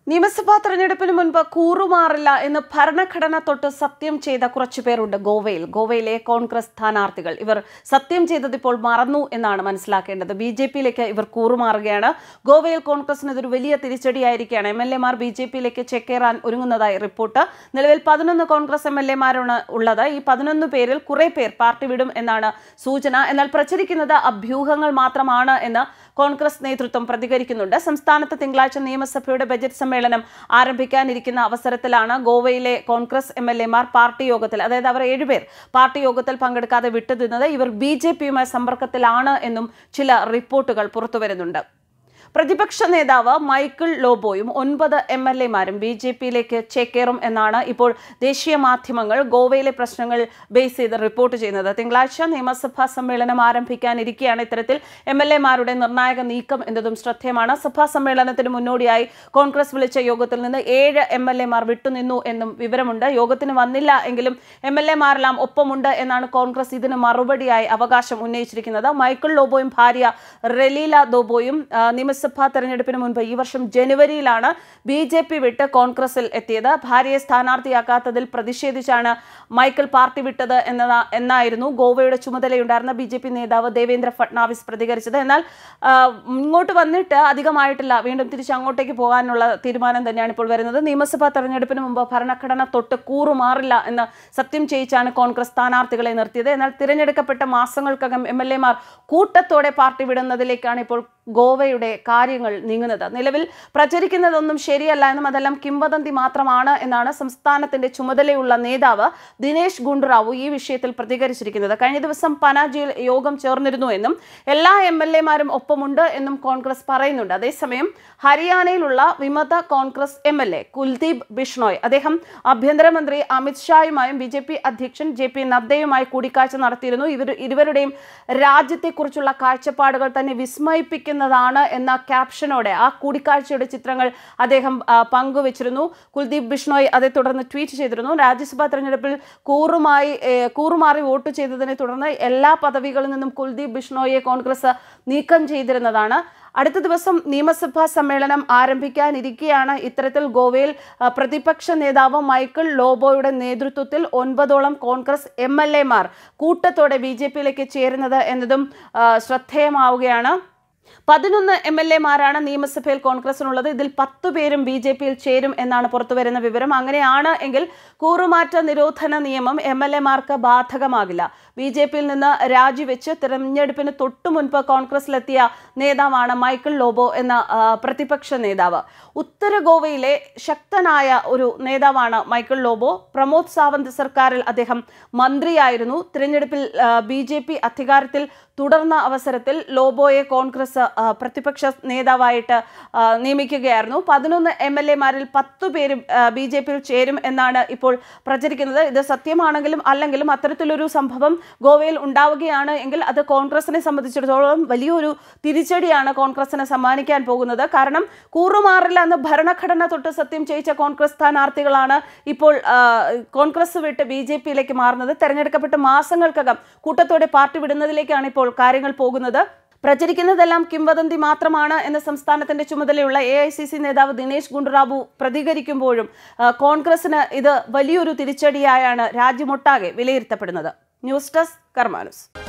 നിയമസഭാ തെരഞ്ഞെടുപ്പിന് മുൻപ് കൂറുമാറില്ല എന്ന് ഭരണഘടന തൊട്ട് സത്യം ചെയ്ത കുറച്ചു പേരുണ്ട് ഗോവയിൽ ഗോവയിലെ കോൺഗ്രസ് സ്ഥാനാർത്ഥികൾ ഇവർ സത്യം ചെയ്തത് ഇപ്പോൾ മറന്നു എന്നാണ് മനസ്സിലാക്കേണ്ടത് ബി ജെ പിയിലേക്ക് ഇവർ കൂറുമാറുകയാണ് ഗോവയിൽ കോൺഗ്രസിന് ഇതൊരു വലിയ തിരിച്ചടിയായിരിക്കുകയാണ് എം എൽ എമാർ ബി ജെ പിയിലേക്ക് ചെക്കേറാൻ ഒരുങ്ങുന്നതായി റിപ്പോർട്ട് നിലവിൽ പതിനൊന്ന് കോൺഗ്രസ് എം എൽ എമാരാണ് ഉള്ളത് ഈ പതിനൊന്ന് പേരിൽ കുറെ പേർ പാർട്ടി വിടും എന്നാണ് സൂചന എന്നാൽ പ്രചരിക്കുന്നത് അഭ്യൂഹങ്ങൾ മാത്രമാണ് എന്ന് കോൺഗ്രസ് നേതൃത്വം പ്രതികരിക്കുന്നുണ്ട് സംസ്ഥാനത്ത് തിങ്കളാഴ്ച നിയമസഭയുടെ ബജറ്റ് സമ്മേളനം ആരംഭിക്കാനിരിക്കുന്ന അവസരത്തിലാണ് ഗോവയിലെ കോൺഗ്രസ് എം എൽ എമാർ പാർട്ടി യോഗത്തിൽ അതായത് അവർ ഏഴുപേർ പാർട്ടി യോഗത്തിൽ പങ്കെടുക്കാതെ വിട്ടുനിന്നത് ഇവർ ബി ജെ പിയുമായി സമ്പർക്കത്തിലാണ് എന്നും ചില റിപ്പോർട്ടുകൾ പുറത്തുവരുന്നുണ്ട് പ്രതിപക്ഷ നേതാവ് മൈക്കിൾ ലോബോയും ഒൻപത് എം എൽ എമാരും ബി ജെ പിയിലേക്ക് ചേക്കേറും എന്നാണ് ഇപ്പോൾ ദേശീയ മാധ്യമങ്ങൾ ഗോവയിലെ പ്രശ്നങ്ങൾ ബേസ് ചെയ്ത് റിപ്പോർട്ട് ചെയ്യുന്നത് തിങ്കളാഴ്ച നിയമസഭാ സമ്മേളനം ആരംഭിക്കാനിരിക്കെയാണ് ഇത്തരത്തിൽ എം എൽ എമാരുടെ നിർണായക നീക്കം എന്നതും ശ്രദ്ധേയമാണ് സഭാ സമ്മേളനത്തിന് മുന്നോടിയായി കോൺഗ്രസ് വിളിച്ച യോഗത്തിൽ നിന്ന് ഏഴ് എം എൽ എമാർ വിട്ടുനിന്നു എന്നും വിവരമുണ്ട് യോഗത്തിന് വന്നില്ല എങ്കിലും എം എൽ എമാരെല്ലാം ഒപ്പമുണ്ട് എന്നാണ് കോൺഗ്രസ് ഇതിന് മറുപടിയായി അവകാശം ഉന്നയിച്ചിരിക്കുന്നത് മൈക്കിൾ ലോബോയും ഭാര്യ റെലീല ദോബോയും ആ, നിയമസഭാ തെരഞ്ഞെടുപ്പിന് മുൻപ് ഈ വർഷം ജനുവരിയിലാണ് ബി ജെ പി വിട്ട് കോൺഗ്രസിൽ എത്തിയത് ഭാര്യയെ സ്ഥാനാർത്ഥിയാക്കാത്തതിൽ പ്രതിഷേധിച്ചാണ് മൈക്കിൾ പാർട്ടി വിട്ടത് എന്നതാ എന്നായിരുന്നു ഗോവയുടെ ചുമതലയുണ്ടായിരുന്ന ബി ജെ പി നേതാവ് ദേവേന്ദ്ര ഫട്നാവിസ് പ്രതികരിച്ചത് എന്നാൽ ആ, ഇങ്ങോട്ട് വന്നിട്ട് അധികമായിട്ടില്ല വീണ്ടും തിരിച്ച് അങ്ങോട്ടേക്ക് പോകാനുള്ള തീരുമാനം തന്നെയാണ് ഇപ്പോൾ വരുന്നത് നിയമസഭാ തെരഞ്ഞെടുപ്പിന് മുമ്പ് ഭരണഘടന തൊട്ട് കൂറുമാറില്ല എന്ന് സത്യം ചെയ്യിച്ചാണ് കോൺഗ്രസ് സ്ഥാനാർത്ഥികളെ നിർത്തിയത് എന്നാൽ തിരഞ്ഞെടുക്കപ്പെട്ട മാസങ്ങൾക്കകം എം എൽ എമാർ കൂട്ടത്തോടെ പാർട്ടി വിടുന്നതിലേക്കാണ് ഇപ്പോൾ ഗോവയുടെ കാര്യങ്ങൾ നീങ്ങുന്നത് നിലവിൽ പ്രചരിക്കുന്നതൊന്നും ശരിയല്ല എന്നും അതെല്ലാം കിംവദന്തി മാത്രമാണ് എന്നാണ് സംസ്ഥാനത്തിന്റെ ചുമതലയുള്ള നേതാവ് ദിനേശ് ഗുണ്ടുറാവു ഈ വിഷയത്തിൽ പ്രതികരിച്ചിരിക്കുന്നത് കഴിഞ്ഞ ദിവസം പനാജിയിൽ യോഗം ചേർന്നിരുന്നു എന്നും എല്ലാ എം എൽ എമാരും ഒപ്പമുണ്ട് എന്നും കോൺഗ്രസ് പറയുന്നുണ്ട് അതേസമയം ഹരിയാനയിലുള്ള വിമത Congress M L A Kuldeep Bishnoi അദ്ദേഹം ആഭ്യന്തരമന്ത്രി അമിത് ഷായുമായും ബി ജെ പി അധ്യക്ഷൻ ജെ പി നദ്ദയുമായി കൂടിക്കാഴ്ച നടത്തിയിരുന്നു ഇവർ ഇരുവരുടെയും രാജ്യത്തെക്കുറിച്ചുള്ള കാഴ്ചപ്പാടുകൾ തന്നെ വിസ്മയിപ്പിക്കുന്നതാണ് എന്ന ക്യാപ്ഷനോടെ ആ കൂടിക്കാഴ്ചയുടെ ചിത്രങ്ങൾ അദ്ദേഹം ആ, പങ്കുവച്ചിരുന്നു കുൽദീപ് ബിഷ്ണോയ് അതേ തുടർന്ന് ട്വീറ്റ് ചെയ്തിരുന്നു രാജ്യസഭാ തെരഞ്ഞെടുപ്പിൽ കൂറുമായി ഏ, കൂറുമാറി വോട്ട് ചെയ്തതിനെ തുടർന്ന് എല്ലാ പദവികളിൽ നിന്നും കുൽദീപ് ബിഷ്ണോയെ കോൺഗ്രസ് നീക്കം ചെയ്തിരുന്നതാണ് അടുത്ത ദിവസം നിയമസഭാ സമ്മേളനം ആരംഭിക്കാനിരിക്കെയാണ് ഇത്തരത്തിൽ ഗോവയിൽ ആ, പ്രതിപക്ഷ നേതാവ് മൈക്കിൾ ലോബോയുടെ നേതൃത്വത്തിൽ ഒൻപതോളം കോൺഗ്രസ് എം എൽ എമാർ കൂട്ടത്തോടെ ബി ജെ പിയിലേക്ക് ചേരുന്നത് എന്നതും ആ, ശ്രദ്ധേയമാവുകയാണ് പതിനൊന്ന് എം എൽ എമാരാണ് നിയമസഭയിൽ കോൺഗ്രസിനുള്ളത് ഇതിൽ പത്തു പേരും ബി ജെ പിയിൽ ചേരും എന്നാണ് പുറത്തുവരുന്ന വിവരം അങ്ങനെയാണ് എങ്കിൽ കൂറുമാറ്റ നിരോധന നിയമം എം എൽ എമാർക്ക് ബാധകമാകില്ല ബി ജെ പിയിൽ നിന്ന് രാജിവെച്ച് തിരഞ്ഞെടുപ്പിന് തൊട്ടു മുൻപ് കോൺഗ്രസിലെത്തിയ നേതാവാണ് മൈക്കിൾ ലോബോ എന്ന ആ, പ്രതിപക്ഷ നേതാവ് ഉത്തര ഗോവയിലെ ശക്തനായ ഒരു നേതാവാണ് മൈക്കിൾ ലോബോ പ്രമോദ് സാവന്ത് സർക്കാരിൽ അദ്ദേഹം മന്ത്രിയായിരുന്നു തിരഞ്ഞെടുപ്പിൽ ബി ജെ പി അധികാരത്തിൽ തുടർന്ന അവസരത്തിൽ ലോബോയെ കോൺഗ്രസ് ആ, പ്രതിപക്ഷ നേതാവായിട്ട് ആ, നിയമിക്കുകയായിരുന്നു പതിനൊന്ന് എം എൽ എമാരിൽ പത്തു പേരും ബി ജെ പിയിൽ ചേരും എന്നാണ് ഇപ്പോൾ പ്രചരിക്കുന്നത് ഇത് സത്യമാണെങ്കിലും അല്ലെങ്കിലും അത്തരത്തിലൊരു സംഭവം ഗോവയിൽ ഉണ്ടാവുകയാണ് എങ്കിൽ അത് കോൺഗ്രസിനെ സംബന്ധിച്ചിടത്തോളം വലിയൊരു തിരിച്ചടിയാണ് കോൺഗ്രസിന് സമ്മാനിക്കാൻ പോകുന്നത് കാരണം കൂറുമാറില്ല എന്ന് ഭരണഘടന തൊട്ട് സത്യം ചെയ്യിച്ച കോൺഗ്രസ് സ്ഥാനാർത്ഥികളാണ് ഇപ്പോൾ ആ, കോൺഗ്രസ് വിട്ട് ബി ജെ പിയിലേക്ക് മാറുന്നത് തെരഞ്ഞെടുക്കപ്പെട്ട മാസങ്ങൾക്കകം കൂട്ടത്തോടെ പാർട്ടി വിടുന്നതിലേക്കാണ് ഇപ്പോൾ കാര്യങ്ങൾ പോകുന്നത് പ്രചരിക്കുന്നതെല്ലാം കിംവദന്തി മാത്രമാണ് എന്ന സംസ്ഥാനത്തിന്റെ ചുമതലയുള്ള എ ഐ സി സി നേതാവ് ദിനേശ് ഗുണ്ടുറാവു പ്രതികരിക്കുമ്പോഴും ആ, കോൺഗ്രസിന് ഇത് വലിയൊരു തിരിച്ചടിയായാണ് രാജ്യമൊട്ടാകെ വിലയിരുത്തപ്പെടുന്നത് ന്യൂസ് ഡെസ്ക് കർമാനുസ്